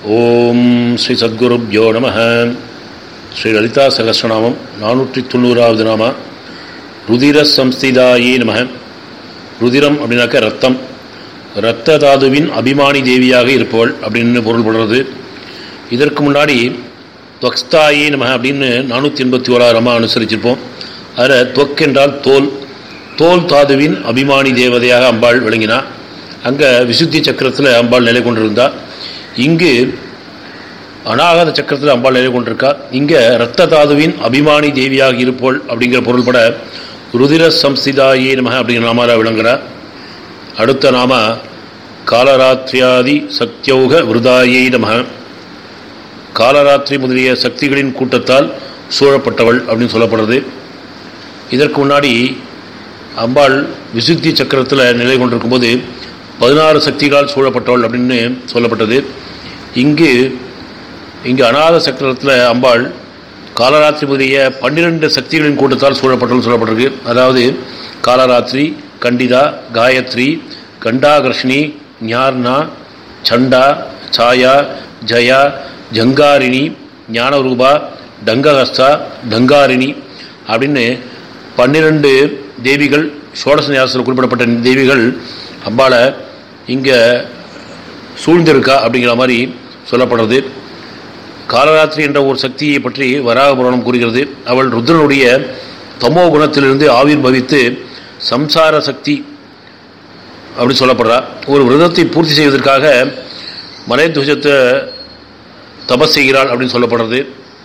ஓம் ஸ்ரீ சத்குருப்யோ நம ஸ்ரீ லலிதா சகஸ்ரநாமம் நானூற்றி தொண்ணூறாவது நாம ருதிர சம்ஸ்திதாயே நம ருதிரம் அப்படின்னாக்க ரத்தம் இரத்த தாதுவின் அபிமானி தேவியாக இருப்பவள் அப்படின்னு பொருள்படுறது இதற்கு முன்னாடி துவக்ஸ்தாயே நம அப்படின்னு நானூற்றி எண்பத்தி ஓராயிரமா அனுசரிச்சிருப்போம் அதில் துவக் என்றால் தோல் தோல் தாதுவின் அபிமானி தேவதையாக அம்பாள் விளங்கினா அங்கே விசுத்தி சக்கரத்தில் அம்பாள் நிலை கொண்டிருந்தாள் இங்கு அநாகத சக்கரத்தில் அம்பாள் நிலை கொண்டிருக்கா இங்கே இரத்த தாதுவின் அபிமானி தேவியாக இருப்போள் அப்படிங்கிற பொருள்பட ருதிர சம்ஸ்திதாயே நம அப்படிங்கிற நாமாரா விளங்குறார் அடுத்த நாம காலராத்திரியாதி சக்தியோக விருதாயை நம காலராத்திரி முதலிய சக்திகளின் கூட்டத்தால் சூழப்பட்டவள் அப்படின்னு சொல்லப்படுறது இதற்கு முன்னாடி அம்பாள் விசுத்தி சக்கரத்தில் நிலை கொண்டிருக்கும்போது பதினாறு சக்திகளால் சூழப்பட்டவள் அப்படின்னு சொல்லப்பட்டது இங்கு இங்கு அநாத சக்கரத்தில் அம்பாள் காலராத்திரி முதலிய பன்னிரெண்டு சக்திகளின் கூட்டத்தால் சூழப்பட்டவள் சொல்லப்பட்டிருக்கு அதாவது காலராத்திரி கண்டிதா காயத்ரி கண்டாகர்ஷினி ஞார்னா சண்டா சாயா ஜயா ஜங்காரிணி ஞானரூபா டங்கஹஸ்தா டங்காரிணி அப்படின்னு பன்னிரண்டு தேவிகள் சோடச நியாசத்தில் குறிப்பிடப்பட்ட தேவிகள் அம்பாளை இங்கே சூழ்ந்திருக்கா அப்படிங்கிற மாதிரி சொல்லப்படுறது காலராத்திரி என்ற ஒரு சக்தியை பற்றி வராக புராணம் கூறுகிறது அவள் ருத்ரனுடைய தமோ குணத்திலிருந்து ஆவிர் பவித்து சம்சார சக்தி அப்படி சொல்லப்படுறா ஒரு விரதத்தை பூர்த்தி செய்வதற்காக மலைத்துவஜத்தை தபஸ் செய்கிறாள் அப்படின்னு சொல்லப்படுறது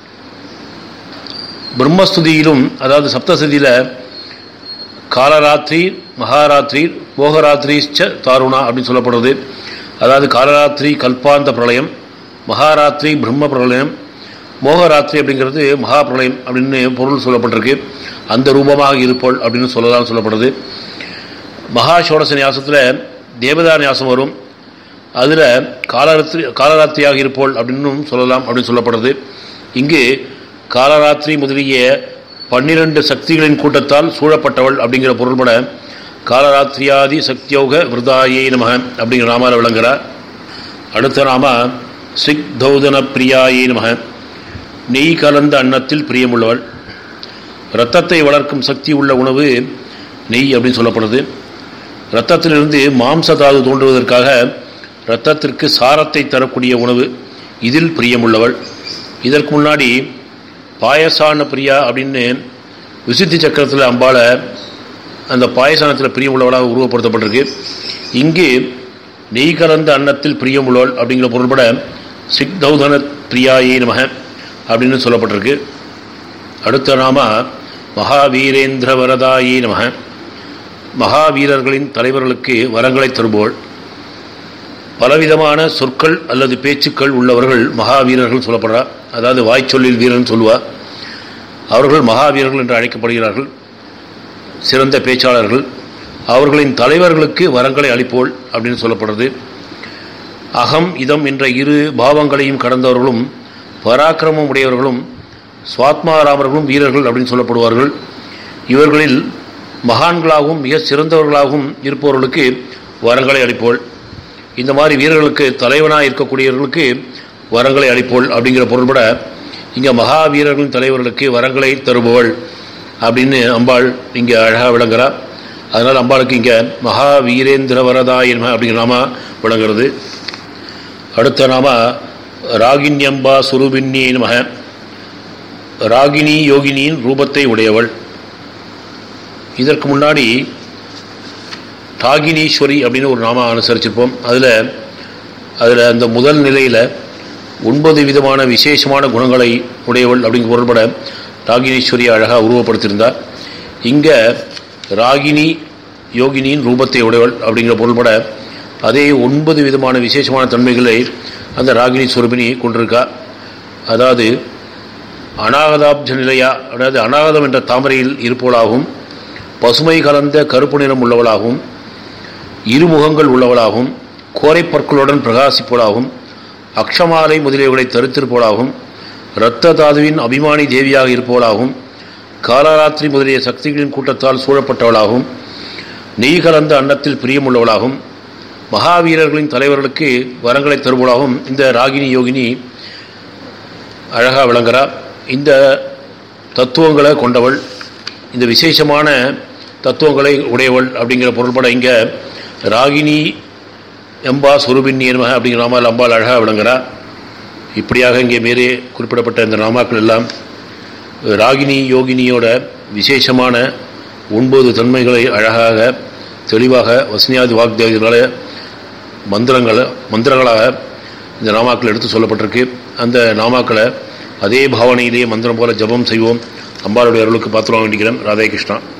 பிரம்மஸ்துதியிலும் அதாவது சப்தசதியில் காலராத்திரி மகாராத்திரி மோகராத்திரிச்ச தாருணா அப்படின்னு சொல்லப்படுறது அதாவது காலராத்திரி கல்பாந்த பிரளயம் மகாராத்திரி பிரம்ம பிரளயம் மோகராத்திரி அப்படிங்கிறது மகா பிரளயம் அப்படின்னு பொருள் சொல்லப்பட்டிருக்கு அந்த ரூபமாக இருப்போள் அப்படின்னு சொல்லலாம் சொல்லப்படுது மகா சோடச நியாசத்தில் தேவதா நியாசம் வரும் அதில் காலராத்திரி காலராத்திரியாக இருப்போள் அப்படின்னும் சொல்லலாம் அப்படின்னு சொல்லப்படுறது இங்கு காலராத்திரி முதலிய பன்னிரண்டு சக்திகளின் கூட்டத்தால் சூழப்பட்டவள் அப்படிங்கிற பொருள்பட காலராத்திரியாதி சக்தியோக விருதாயே நம அப்படிங்கிற நாமால விளங்குகிறார் அடுத்த நாம சிக்தௌதன பிரியாயே நம நெய் கலந்த அன்னத்தில் பிரியமுள்ளவள் இரத்தத்தை வளர்க்கும் சக்தி உள்ள உணவு நெய் அப்படின்னு சொல்லப்படுது இரத்தத்திலிருந்து மாம்சதாது தோன்றுவதற்காக இரத்தத்திற்கு சாரத்தை தரக்கூடிய உணவு இதில் பிரியமுள்ளவள் இதற்கு முன்னாடி பாயசான பிரியா அப்படின்னு விசுத்தி சக்கரத்தில் அம்பாளை அந்த பாயசானத்தில் பிரியமுள்ளவளாக உருவப்படுத்தப்பட்டிருக்கு இங்கு நெய் கலந்த அன்னத்தில் பிரியமுள்ளவள் அப்படிங்கிற பொருள்பட சிக்தௌதன பிரியாயே நமக அப்படின்னு சொல்லப்பட்டிருக்கு அடுத்த நாம மகாவீரேந்திர வரதாயே நமக மகாவீரர்களின் தலைவர்களுக்கு வரங்களை தருபோள் பலவிதமான சொற்கள் அல்லது பேச்சுக்கள் உள்ளவர்கள் மகாவீரர்கள் சொல்லப்படுறார் அதாவது வாய்ச்சொல்லில் வீரன் சொல்லுவார் அவர்கள் மகாவீரர்கள் என்று அழைக்கப்படுகிறார்கள் சிறந்த பேச்சாளர்கள் அவர்களின் தலைவர்களுக்கு வரங்களை அளிப்போள் அப்படின்னு சொல்லப்படுறது அகம் இதம் என்ற இரு பாவங்களையும் கடந்தவர்களும் பராக்கிரமம் உடையவர்களும் சுவாத்மாராமர்களும் வீரர்கள் அப்படின்னு சொல்லப்படுவார்கள் இவர்களில் மகான்களாகவும் மிக சிறந்தவர்களாகவும் இருப்பவர்களுக்கு வரங்களை அளிப்போள் இந்த மாதிரி வீரர்களுக்கு தலைவனாக இருக்கக்கூடியவர்களுக்கு வரங்களை அளிப்போள் அப்படிங்கிற பொருள்பட இங்கே மகாவீரர்களின் தலைவர்களுக்கு வரங்களை தருபவள் அப்படின்னு அம்பாள் இங்கே அழகாக விளங்குறார் அதனால் அம்பாளுக்கு இங்கே மகாவீரேந்திர வரதாயன் அப்படிங்கிற நாம விளங்குறது அடுத்த நாம ராகின்யம்பா சுரூபின்யே நமக ராகினி யோகினியின் ரூபத்தை உடையவள் இதற்கு முன்னாடி ராகினீஸ்வரி அப்படின்னு ஒரு நாம அனுசரிச்சிருப்போம் அதில் அதில் அந்த முதல் நிலையில் ஒன்பது விதமான விசேஷமான குணங்களை உடையவள் அப்படிங்கிற பொருள்பட ராகினீஸ்வரி அழகாக உருவப்படுத்தியிருந்தார் இங்கே ராகினி யோகினியின் ரூபத்தை உடையவள் அப்படிங்கிற பொருள்பட அதே ஒன்பது விதமான விசேஷமான தன்மைகளை அந்த ராகினி சுரபினி கொண்டிருக்கா அதாவது அநாகதாப்ஜ நிலையா அதாவது அநாகதம் என்ற தாமரையில் இருப்பவளாகவும் பசுமை கலந்த கருப்பு நிறம் உள்ளவளாகவும் இருமுகங்கள் உள்ளவளாகவும் கோரைப்பற்களுடன் பிரகாசிப்பவளாகவும் அக்ஷமாலை முதலியவர்களை தருத்திருப்பவளாகவும் இரத்த தாதுவின் அபிமானி தேவியாக இருப்பவளாகவும் காலராத்திரி முதலிய சக்திகளின் கூட்டத்தால் சூழப்பட்டவளாகவும் நெய் கலந்த அன்னத்தில் பிரியமுள்ளவளாகவும் மகாவீரர்களின் தலைவர்களுக்கு வரங்களை தருவதாகவும் இந்த ராகினி யோகினி அழகாக விளங்குறா இந்த தத்துவங்களை கொண்டவள் இந்த விசேஷமான தத்துவங்களை உடையவள் அப்படிங்கிற பொருள்பட இங்கே ராகினி எம்பா சுருபின் நியமக அப்படிங்கிற நாமால் அம்பாள் அழகாக விளங்குறா இப்படியாக இங்கே மேலே குறிப்பிடப்பட்ட இந்த நாமாக்கள் எல்லாம் ராகினி யோகினியோட விசேஷமான ஒன்பது தன்மைகளை அழகாக தெளிவாக வசனியாதி வாக்தேவர்களால் மந்திரங்களை மந்திரங்களாக இந்த நாமாக்கள் எடுத்து சொல்லப்பட்டிருக்கு அந்த நாமாக்களை அதே பாவனையிலேயே மந்திரம் போல ஜபம் செய்வோம் அம்பாளுடைய அருளுக்கு பாத்திரம் வேண்டிக்கிறேன் ராதே கிருஷ்ணா